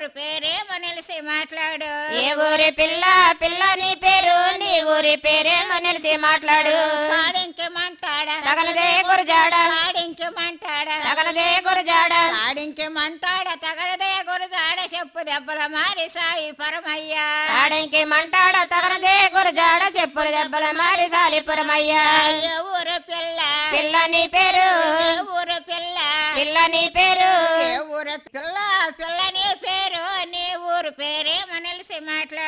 ఊరు పేరేమో నిలిసి మాట్లాడు ఏ ఊరి పిల్ల పిల్ల నీ పేరు నీ ఊరి పేరేమో నిలిచి మాట్లాడు కాడింకెమంటాడా తగలదే గురజాడ కాడింకెమంటాడా తగలదే గురజాడ కాడింకెమంటాడా తగలదే గురజాడ చెప్పు దెబ్బల మారి సాయి పరమయ్యా ఆడంకి మంటాడ తగలదే గురజాడ చెప్పులు దెబ్బల మారి సాలిపురమయ్యా ఏ ఊరు పిల్ల పిల్ల నీ పేరు ఏ ఊరు పిల్ల పిల్ల నీ పేరు ఏ ఊరు పిల్ల పిల్ల నీ పేరు నీ ఊరు పేరేమో నిలిసి మాట్లాడు